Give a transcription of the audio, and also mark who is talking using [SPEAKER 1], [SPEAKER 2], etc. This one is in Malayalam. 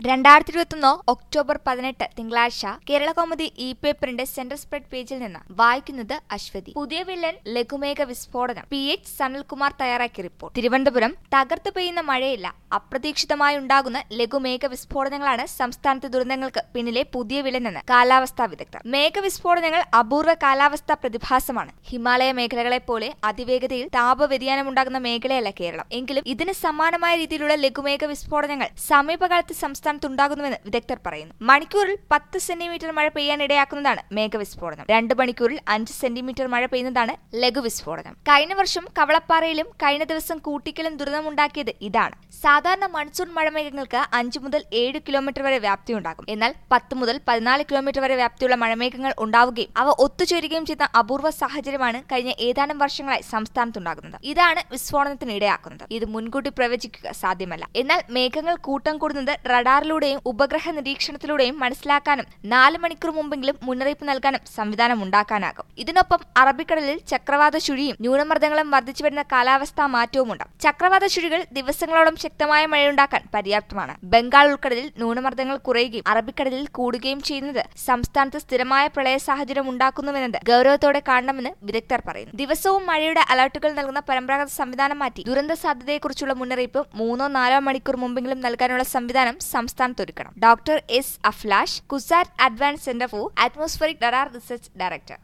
[SPEAKER 1] രണ്ടായിരത്തി ഇരുപത്തൊന്ന് ഒക്ടോബർ പതിനെട്ട് തിങ്കളാഴ്ച കേരള കൗമുദി ഇ പേപ്പറിന്റെ സെന്റർ സ്പ്രെഡ് പേജിൽ നിന്ന് വായിക്കുന്നത് അശ്വതി പുതിയ വില്ലൻ ലഘുമേഘ വിസ്ഫോടനം പി എച്ച് സനൽകുമാർ തയ്യാറാക്കിയ റിപ്പോർട്ട് തിരുവനന്തപുരം തകർത്ത് പെയ്യുന്ന മഴയില്ല അപ്രതീക്ഷിതമായി ഉണ്ടാകുന്ന ലഘുമേഘ വിസ്ഫോടനങ്ങളാണ് സംസ്ഥാനത്തെ ദുരന്തങ്ങൾക്ക് പിന്നിലെ പുതിയ വില്ലനെന്ന് കാലാവസ്ഥാ വിദഗ്ധർ മേഘവിസ്ഫോടനങ്ങൾ അപൂർവ കാലാവസ്ഥാ പ്രതിഭാസമാണ് ഹിമാലയ മേഖലകളെ പോലെ അതിവേഗതയിൽ താപവ്യതിയാനമുണ്ടാകുന്ന മേഖലയല്ല കേരളം എങ്കിലും ഇതിന് സമാനമായ രീതിയിലുള്ള ലഘുമേഘ വിസ്ഫോടനങ്ങൾ സമീപകാലത്ത് സംസ്ഥാനത്തുണ്ടാകുന്നുവെന്ന് വിദഗ്ധർ പറയുന്നു മണിക്കൂറിൽ പത്ത് സെന്റിമീറ്റർ മഴ പെയ്യാനിടയാക്കുന്നതാണ് മേഘവിസ്ഫോടനം രണ്ട് മണിക്കൂറിൽ അഞ്ച് സെന്റിമീറ്റർ മഴ പെയ്യുന്നതാണ് ലഘുവിസ്ഫോടനം കഴിഞ്ഞ വർഷം കവളപ്പാറയിലും കഴിഞ്ഞ ദിവസം കൂട്ടിക്കലും ദുരിതമുണ്ടാക്കിയത് ഇതാണ് സാധാരണ മൺസൂൺ മഴമേഘങ്ങൾക്ക് അഞ്ചു മുതൽ ഏഴ് കിലോമീറ്റർ വരെ വ്യാപ്തിയുണ്ടാകും എന്നാൽ പത്ത് മുതൽ പതിനാല് കിലോമീറ്റർ വരെ വ്യാപ്തിയുള്ള മഴമേഘങ്ങൾ ഉണ്ടാവുകയും അവ ഒത്തുചേരുകയും ചെയ്യുന്ന അപൂർവ സാഹചര്യമാണ് കഴിഞ്ഞ ഏതാനും വർഷങ്ങളായി സംസ്ഥാനത്തുണ്ടാകുന്നത് ഇതാണ് വിസ്ഫോടനത്തിന് ഇടയാക്കുന്നത് ഇത് മുൻകൂട്ടി പ്രവചിക്കുക സാധ്യമല്ല എന്നാൽ മേഘങ്ങൾ കൂട്ടം കൂടുന്നത് റഡാറിലൂടെയും ഉപഗ്രഹ നിരീക്ഷണത്തിലൂടെയും മനസ്സിലാക്കാനും നാല് മണിക്കൂർ മുമ്പെങ്കിലും മുന്നറിയിപ്പ് നൽകാനും സംവിധാനം ഉണ്ടാക്കാനാകും ഇതിനൊപ്പം അറബിക്കടലിൽ ചക്രവാത ചുഴിയും ന്യൂനമർദ്ദങ്ങളും വർദ്ധിച്ചു വരുന്ന കാലാവസ്ഥാ മാറ്റവുമുണ്ട് ചക്രവാത ചുഴികൾ ദിവസങ്ങളോളം ശക്തമായ മഴയുണ്ടാക്കാൻ പര്യാപ്തമാണ് ബംഗാൾ ഉൾക്കടലിൽ ന്യൂനമർദ്ദങ്ങൾ കുറയുകയും അറബിക്കടലിൽ കൂടുകയും ചെയ്യുന്നത് സംസ്ഥാനത്ത് സ്ഥിരമായ പ്രളയ സാഹചര്യം ഉണ്ടാക്കുന്നുവെന്നത് ഗൗരവത്തോടെ കാണണമെന്ന് വിദഗ്ധർ പറയുന്നു ദിവസവും മഴയുടെ അലർട്ടുകൾ നൽകുന്ന പരമ്പരാഗത സംവിധാനം മാറ്റി ദുരന്ത സാധ്യതയെക്കുറിച്ചുള്ള മുന്നറിയിപ്പ് മൂന്നോ നാലോ മണിക്കൂർ മുമ്പെങ്കിലും നൽകാനുള്ള സംവിധാനം സംസ്ഥാനത്തൊരുക്കണം doctor S Aflash CUSAT advance centre for atmospheric radar research director